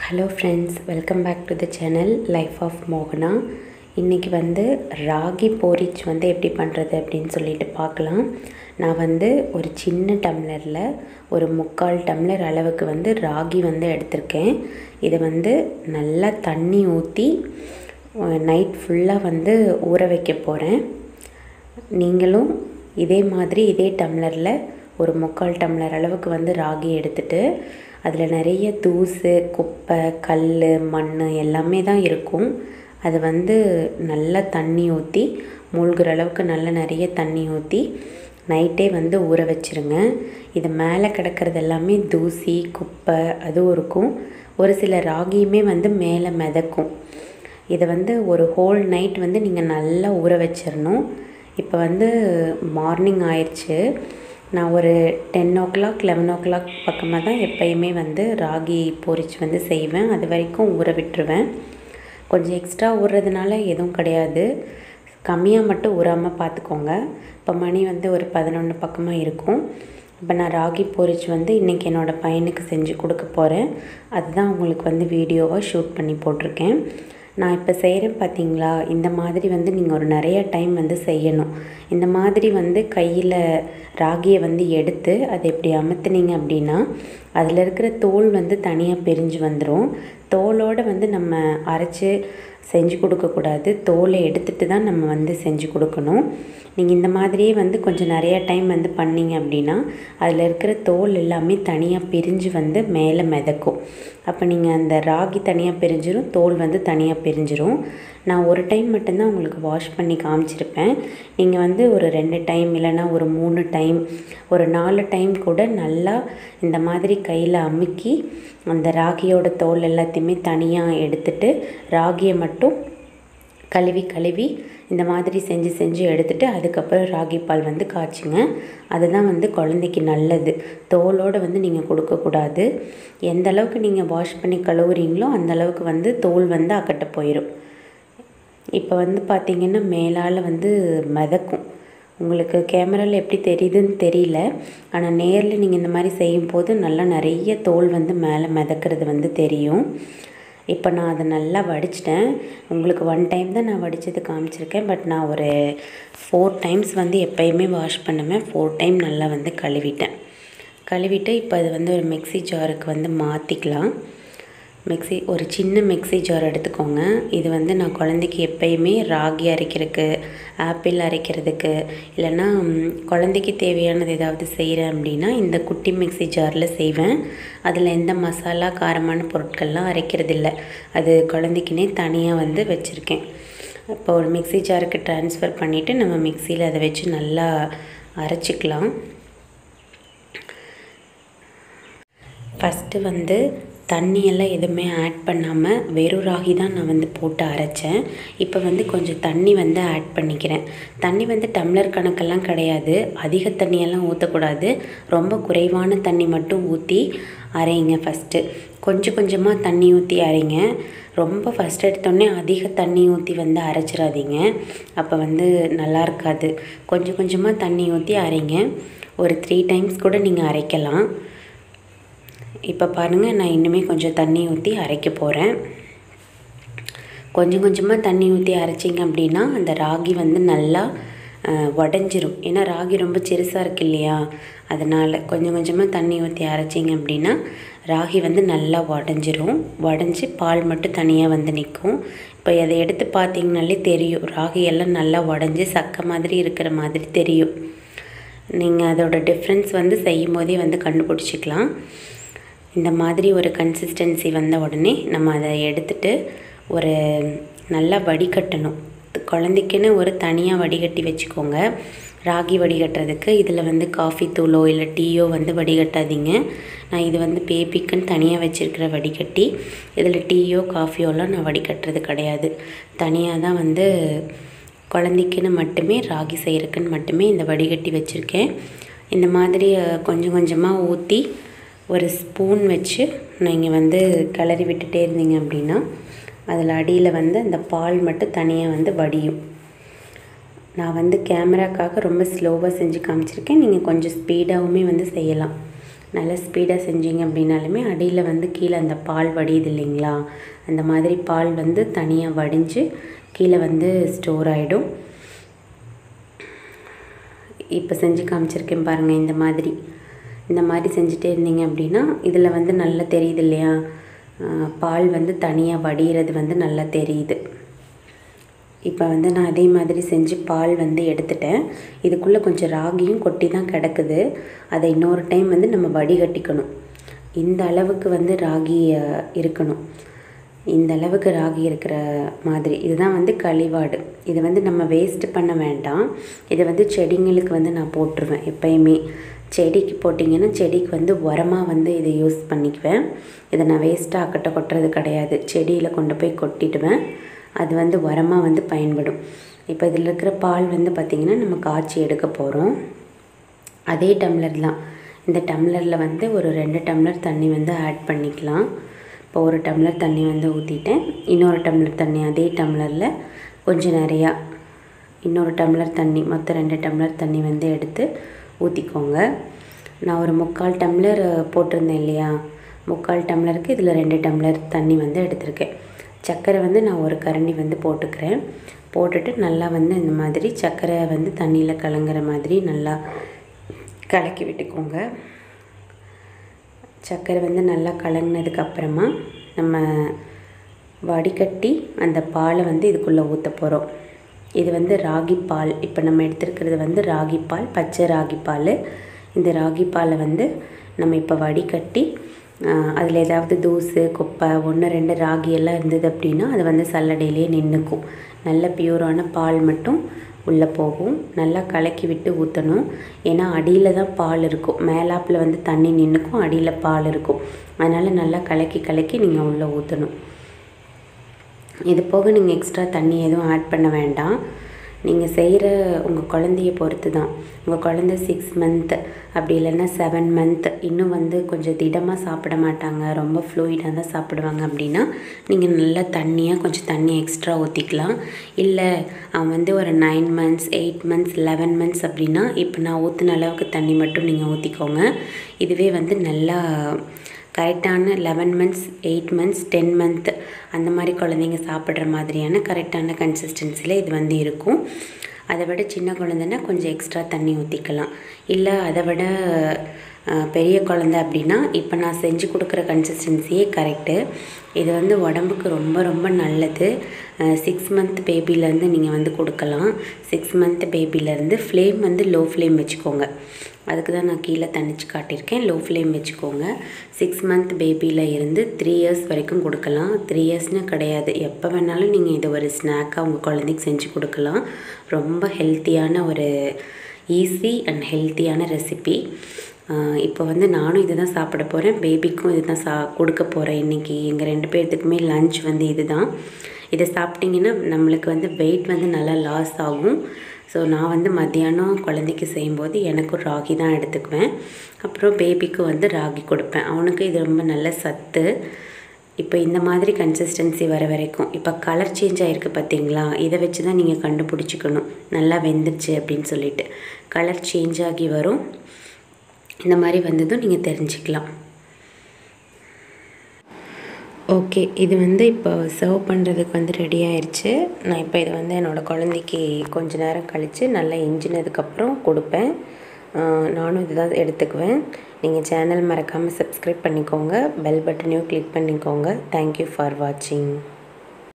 hello friends welcome back to the channel life of மோகனா இன்றைக்கி வந்து ராகி போரிச் வந்து எப்படி பண்ணுறது அப்படின்னு சொல்லிட்டு பார்க்கலாம் நான் வந்து ஒரு சின்ன டம்ளரில் ஒரு முக்கால் டம்ளர் அளவுக்கு வந்து ராகி வந்து எடுத்திருக்கேன் இதை வந்து நல்லா தண்ணி ஊற்றி நைட் ஃபுல்லாக வந்து ஊற வைக்க போகிறேன் நீங்களும் இதே மாதிரி இதே டம்ளரில் ஒரு முக்கால் டம்ளர் அளவுக்கு வந்து ராகி எடுத்துட்டு அதில் நிறைய தூசு குப்பை கல் மண் எல்லாமே தான் இருக்கும் அது வந்து நல்லா தண்ணி ஊற்றி மூழ்கிற அளவுக்கு நல்ல நிறைய தண்ணி ஊற்றி நைட்டே வந்து ஊற வச்சுருங்க இது மேலே கிடக்கிறது எல்லாமே தூசி குப்பை அதுவும் இருக்கும் ஒரு சில ராகியுமே வந்து மேலே மிதக்கும் இதை வந்து ஒரு ஹோல் நைட் வந்து நீங்கள் நல்லா ஊற வச்சிடணும் இப்போ வந்து மார்னிங் ஆயிடுச்சு நான் ஒரு ten o'clock eleven o'clock பக்கமாக தான் எப்பயுமே வந்து ராகி பொரிச்சு வந்து செய்வேன் அது வரைக்கும் ஊற விட்டுருவேன் கொஞ்சம் எக்ஸ்ட்ரா ஊறுறதுனால எதுவும் கிடையாது கம்மியாக மட்டும் ஊறாமல் பார்த்துக்கோங்க இப்போ மணி வந்து ஒரு பதினொன்று பக்கமாக இருக்கும் இப்போ நான் ராகி பொரிச்சு வந்து இன்றைக்கி என்னோடய பையனுக்கு செஞ்சு கொடுக்க போகிறேன் அதுதான் உங்களுக்கு வந்து வீடியோவாக ஷூட் பண்ணி போட்டிருக்கேன் நான் இப்போ செய்கிறேன் பார்த்தீங்களா இந்த மாதிரி வந்து நீங்கள் ஒரு நிறைய டைம் வந்து செய்யணும் இந்த மாதிரி வந்து கையில் ராகியை வந்து எடுத்து அதை எப்படி அமுத்துனீங்க அப்படின்னா அதில் இருக்கிற தோல் வந்து தனியாக பிரிஞ்சு வந்துடும் தோலோடு வந்து நம்ம அரைச்சி செஞ்சு கொடுக்கக்கூடாது தோலை எடுத்துகிட்டு தான் நம்ம வந்து செஞ்சு கொடுக்கணும் நீங்கள் இந்த மாதிரியே வந்து கொஞ்சம் நிறையா டைம் வந்து பண்ணிங்க அப்படின்னா அதில் இருக்கிற தோல் எல்லாமே தனியாக பிரிஞ்சு வந்து மேலே மிதக்கும் அப்போ நீங்கள் அந்த ராகி தனியாக பிரிஞ்சிரும் தோல் வந்து தனியாக பிரிஞ்சிரும் நான் ஒரு டைம் மட்டும்தான் உங்களுக்கு வாஷ் பண்ணி காமிச்சிருப்பேன் நீங்கள் வந்து ஒரு ரெண்டு டைம் இல்லைன்னா ஒரு மூணு டைம் ஒரு நாலு டைம் கூட நல்லா இந்த மாதிரி கையில் அமுக்கி அந்த ராகியோட தோல் எல்லாத்தையுமே தனியாக எடுத்துட்டு ராகியை மட்டும் கழுவி கழுவி இந்த மாதிரி செஞ்சு செஞ்சு எடுத்துகிட்டு அதுக்கப்புறம் ராகி பால் வந்து காய்ச்சுங்க அதுதான் வந்து குழந்தைக்கு நல்லது தோலோடு வந்து நீங்கள் கொடுக்கக்கூடாது எந்த அளவுக்கு நீங்கள் வாஷ் பண்ணி கழுவுறீங்களோ அந்த அளவுக்கு வந்து தோல் வந்து அக்கட்ட போயிடும் இப்போ வந்து பார்த்திங்கன்னா மேலால் வந்து மிதக்கும் உங்களுக்கு கேமராவில் எப்படி தெரியுதுன்னு தெரியல ஆனால் நேரில் நீங்கள் இந்த மாதிரி செய்யும்போது நல்லா நிறைய தோல் வந்து மேலே மிதக்கிறது வந்து தெரியும் இப்போ நான் அதை நல்லா வடிச்சிட்டேன் உங்களுக்கு ஒன் டைம் தான் நான் வடித்தது காமிச்சிருக்கேன் பட் நான் ஒரு ஃபோர் டைம்ஸ் வந்து எப்போயுமே வாஷ் பண்ணுவேன் ஃபோர் டைம் நல்லா வந்து கழுவிட்டேன் கழுவிட்டு இப்போ அது வந்து ஒரு மிக்சி ஜாருக்கு வந்து மாற்றிக்கலாம் மிக்சி ஒரு சின்ன மிக்சி ஜார் எடுத்துக்கோங்க இது வந்து நான் குழந்தைக்கு எப்பயுமே ராகி அரைக்கிறதுக்கு ஆப்பிள் அரைக்கிறதுக்கு இல்லைன்னா குழந்தைக்கு தேவையானது ஏதாவது செய்கிறேன் அப்படின்னா இந்த குட்டி மிக்சி ஜாரில் செய்வேன் அதில் எந்த மசாலா காரமான பொருட்கள்லாம் அரைக்கிறதில்ல அது குழந்தைக்குனே தனியாக வந்து வச்சுருக்கேன் இப்போ ஒரு மிக்சி ஜாருக்கு ட்ரான்ஸ்ஃபர் பண்ணிவிட்டு நம்ம மிக்சியில் அதை வச்சு நல்லா அரைச்சிக்கலாம் ஃபஸ்ட்டு வந்து தண்ணியெல்லாம் எதுவுமே ஆட் பண்ணாமல் வெறும் ராகி தான் நான் வந்து போட்டு அரைச்சேன் இப்போ வந்து கொஞ்சம் தண்ணி வந்து ஆட் பண்ணிக்கிறேன் தண்ணி வந்து டம்ளர் கணக்கெல்லாம் கிடையாது அதிக தண்ணியெல்லாம் ஊற்றக்கூடாது ரொம்ப குறைவான தண்ணி மட்டும் ஊற்றி அரைங்க ஃபஸ்ட்டு கொஞ்சம் கொஞ்சமாக தண்ணி ஊற்றி அரைங்க ரொம்ப ஃபஸ்ட் எடுத்தோடனே அதிக தண்ணி ஊற்றி வந்து அரைச்சிடாதீங்க அப்போ வந்து நல்லா இருக்காது கொஞ்சம் கொஞ்சமாக தண்ணி ஊற்றி அரைங்க ஒரு த்ரீ டைம்ஸ் கூட நீங்கள் அரைக்கலாம் இப்போ பாருங்கள் நான் இன்னுமே கொஞ்சம் தண்ணி ஊற்றி அரைக்க போகிறேன் கொஞ்சம் கொஞ்சமாக தண்ணி ஊற்றி அரைச்சிங்க அப்படின்னா அந்த ராகி வந்து நல்லா உடஞ்சிரும் ஏன்னா ராகி ரொம்ப சிறுசாக இருக்கு இல்லையா அதனால் கொஞ்சம் கொஞ்சமாக தண்ணி ஊற்றி அரைச்சிங்க அப்படின்னா ராகி வந்து நல்லா உடஞ்சிரும் உடஞ்சி பால் மட்டும் தனியாக வந்து நிற்கும் இப்போ அதை எடுத்து பார்த்தீங்கனாலே தெரியும் ராகி எல்லாம் நல்லா உடஞ்சி சக்கை மாதிரி இருக்கிற மாதிரி தெரியும் நீங்கள் அதோட டிஃப்ரென்ஸ் வந்து செய்யும் போதே வந்து கண்டுபிடிச்சிக்கலாம் இந்த மாதிரி ஒரு கன்சிஸ்டன்சி வந்த உடனே நம்ம அதை எடுத்துட்டு ஒரு நல்லா வடிகட்டணும் குழந்தைக்குன்னு ஒரு தனியாக வடிகட்டி வச்சுக்கோங்க ராகி வடிகட்டுறதுக்கு இதில் வந்து காஃபி தூளோ இல்லை டீயோ வந்து வடிகட்டாதீங்க நான் இது வந்து பேபிக்குன்னு தனியாக வச்சுருக்கிற வடிகட்டி இதில் டீயோ காஃபியோலாம் நான் வடிகட்டுறது கிடையாது தனியாக தான் வந்து குழந்தைக்குன்னு மட்டுமே ராகி செய்கிறதுக்குன்னு மட்டுமே இந்த வடிகட்டி வச்சுருக்கேன் இந்த மாதிரி கொஞ்சம் கொஞ்சமாக ஊற்றி ஒரு ஸ்பூன் வச்சு நீங்கள் வந்து கிளறி விட்டுட்டே இருந்தீங்க அப்படின்னா அதில் அடியில் வந்து அந்த பால் மட்டும் தனியாக வந்து வடியும் நான் வந்து கேமராக்காக ரொம்ப ஸ்லோவாக செஞ்சு காமிச்சிருக்கேன் நீங்கள் கொஞ்சம் ஸ்பீடாகவுமே வந்து செய்யலாம் நல்லா ஸ்பீடாக செஞ்சீங்க அப்படின்னாலுமே அடியில் வந்து கீழே அந்த பால் வடியுது இல்லைங்களா அந்த மாதிரி பால் வந்து தனியாக வடிஞ்சு கீழே வந்து ஸ்டோர் ஆகிடும் இப்போ செஞ்சு காமிச்சிருக்கேன் பாருங்கள் இந்த மாதிரி இந்த மாதிரி செஞ்சுட்டே இருந்தீங்க அப்படின்னா இதில் வந்து நல்லா தெரியுது இல்லையா ஆஹ் பால் வந்து தனியாக வடிகிறது வந்து நல்லா தெரியுது இப்போ வந்து நான் அதே மாதிரி செஞ்சு பால் வந்து எடுத்துட்டேன் இதுக்குள்ளே கொஞ்சம் ராகியும் கொட்டி தான் கிடக்குது அதை இன்னொரு டைம் வந்து நம்ம வடிகட்டிக்கணும் இந்த அளவுக்கு வந்து ராகி அஹ், இருக்கணும் இந்த அளவுக்கு ராகி இருக்கிற மாதிரி இதுதான் வந்து களிவாடு இதை வந்து நம்ம வேஸ்ட் பண்ண வேண்டாம் இதை வந்து செடிங்களுக்கு வந்து நான் போட்டுருவேன் எப்பயுமே செடிக்கு போட்டிங்கன்னா செடிக்கு வந்து உரமாக வந்து இதை யூஸ் பண்ணிக்குவேன் இதை நான் வேஸ்ட்டாக அக்கட்ட கொட்டுறது கிடையாது செடியில் கொண்டு போய் கொட்டிடுவேன் அது வந்து உரமாக வந்து பயன்படும் இப்போ இதில் இருக்கிற பால் வந்து பார்த்திங்கன்னா நம்ம காய்ச்சி எடுக்க போகிறோம் அதே டம்ளர் தான் இந்த டம்ளரில் வந்து ஒரு ரெண்டு டம்ளர் தண்ணி வந்து ஆட் பண்ணிக்கலாம் இப்போ ஒரு டம்ளர் தண்ணி வந்து ஊற்றிட்டேன் இன்னொரு டம்ளர் தண்ணி அதே டம்ளரில் கொஞ்சம் நிறையா இன்னொரு டம்ளர் தண்ணி மொத்தம் ரெண்டு டம்ளர் தண்ணி வந்து எடுத்து ஊற்றிக்கோங்க நான் ஒரு முக்கால் டம்ளர் போட்டிருந்தேன் இல்லையா முக்கால் டம்ளருக்கு இதில் ரெண்டு டம்ளர் தண்ணி வந்து எடுத்திருக்கேன் சர்க்கரை வந்து நான் ஒரு கரண்டி வந்து போட்டுக்கிறேன் போட்டுட்டு நல்லா வந்து இந்த மாதிரி சர்க்கரை வந்து தண்ணியில் கலங்குற மாதிரி நல்லா கலக்கி விட்டுக்கோங்க சர்க்கரை வந்து நல்லா கலங்கினதுக்கு அப்புறமா நம்ம வடிகட்டி அந்த பாலை வந்து இதுக்குள்ளே ஊற்ற போகிறோம் இது வந்து ராகி பால் இப்போ நம்ம எடுத்துருக்கிறது வந்து ராகி பால் பச்சை ராகி பால் இந்த ராகி பாலை வந்து நம்ம இப்போ வடிகட்டி அதில் ஏதாவது தூசு குப்பை ஒன்று ரெண்டு ராகி எல்லாம் இருந்தது அப்படின்னா அது வந்து சல்லடையிலே நின்றுக்கும் நல்ல பியூரான பால் மட்டும் உள்ளே போகும் நல்லா கலக்கி விட்டு ஊற்றணும் ஏன்னா அடியில் தான் பால் இருக்கும் மேலாப்பில் வந்து தண்ணி நின்றுக்கும் அடியில் பால் இருக்கும் அதனால் நல்லா கலக்கி கலக்கி நீங்கள் உள்ளே ஊற்றணும் இது போக நீங்கள் எக்ஸ்ட்ரா தண்ணி எதுவும் ஆட் பண்ண வேண்டாம் நீங்கள் செய்கிற உங்கள் குழந்தைய பொறுத்து தான் உங்கள் குழந்த சிக்ஸ் மந்த் அப்படி இல்லைன்னா செவன் மந்த் இன்னும் வந்து கொஞ்சம் திடமாக சாப்பிட மாட்டாங்க ரொம்ப ஃப்ளூயிடாக தான் சாப்பிடுவாங்க அப்படின்னா நீங்கள் நல்லா தண்ணியாக கொஞ்சம் தண்ணி எக்ஸ்ட்ரா ஊற்றிக்கலாம் இல்லை அவன் வந்து ஒரு nine months eight months eleven months அப்படின்னா இப்போ நான் ஊற்றின அளவுக்கு தண்ணி மட்டும் நீங்கள் ஊற்றிக்கோங்க இதுவே வந்து நல்லா கரெக்டான eleven months eight months ten month அந்த மாதிரி குழந்தைங்க சாப்பிட்ற மாதிரியான கரெக்டான கன்சிஸ்டன்சியில் இது வந்து இருக்கும் அதை விட சின்ன குழந்தைன்னா கொஞ்சம் எக்ஸ்ட்ரா தண்ணி ஊற்றிக்கலாம் இல்லை அதை விட அஹ், பெரிய குழந்தை அப்படின்னா இப்போ நான் செஞ்சு கொடுக்குற கன்சிஸ்டன்சியே கரெக்டு இது வந்து உடம்புக்கு ரொம்ப ரொம்ப நல்லது சிக்ஸ் மந்த் பேபிலேருந்து நீங்கள் வந்து கொடுக்கலாம் சிக்ஸ் மந்த் பேபிலேருந்து ஃப்ளேம் வந்து லோ ஃப்ளேம் வச்சுக்கோங்க அதுக்கு தான் நான் கீழே தனிச்சு காட்டியிருக்கேன் லோ ஃப்ளேம் வச்சுக்கோங்க சிக்ஸ் மந்த் பேபியில் இருந்து த்ரீ இயர்ஸ் வரைக்கும் கொடுக்கலாம் த்ரீ இயர்ஸ்னு கிடையாது எப்போ வேணாலும் நீங்கள் இதை ஒரு ஸ்நாக்காக உங்கள் குழந்தைக்கு செஞ்சு கொடுக்கலாம் ரொம்ப ஹெல்த்தியான ஒரு ஈஸி அண்ட் ஹெல்த்தியான ரெசிபி இப்போ வந்து நானும் இதை தான் சாப்பிட போகிறேன் பேபிக்கும் இது தான் சா கொடுக்க போகிறேன் இன்றைக்கி எங்கள் ரெண்டு பேர்த்துக்குமே லஞ்ச் வந்து இது தான் இதை சாப்பிட்டிங்கன்னா நம்மளுக்கு வந்து வெயிட் வந்து நல்லா லாஸ் ஆகும் ஸோ நான் வந்து மத்தியானம் குழந்தைக்கு செய்யும்போது எனக்கும் ராகி தான் எடுத்துக்குவேன் அப்புறம் பேபிக்கு வந்து ராகி கொடுப்பேன் அவனுக்கு இது ரொம்ப நல்ல சத்து இப்போ இந்த மாதிரி கன்சிஸ்டன்சி வர வரைக்கும் இப்போ கலர் சேஞ்ச் ஆகிருக்கு பார்த்தீங்களா இதை வச்சு தான் நீங்கள் கண்டுபிடிச்சிக்கணும் நல்லா வெந்துருச்சு அப்படின்னு சொல்லிட்டு கலர் சேஞ்ச் ஆகி வரும் இந்த மாதிரி வந்ததும் நீங்கள் தெரிஞ்சுக்கலாம் ஓகே இது வந்து இப்போ சர்வ் பண்ணுறதுக்கு வந்து ரெடி ஆயிடுச்சு நான் இப்போ இதை வந்து என்னோடய குழந்தைக்கு கொஞ்ச நேரம் கழித்து நல்லா இஞ்சினதுக்கப்புறம் கொடுப்பேன் ஆஹ் நானும் இதுதான் எடுத்துக்குவேன் நீங்கள் சேனல் மறக்காமல் சப்ஸ்கிரைப் பண்ணிக்கோங்க பெல் பட்டனையும் கிளிக் பண்ணிக்கோங்க தேங்க்யூ ஃபார் வாட்சிங்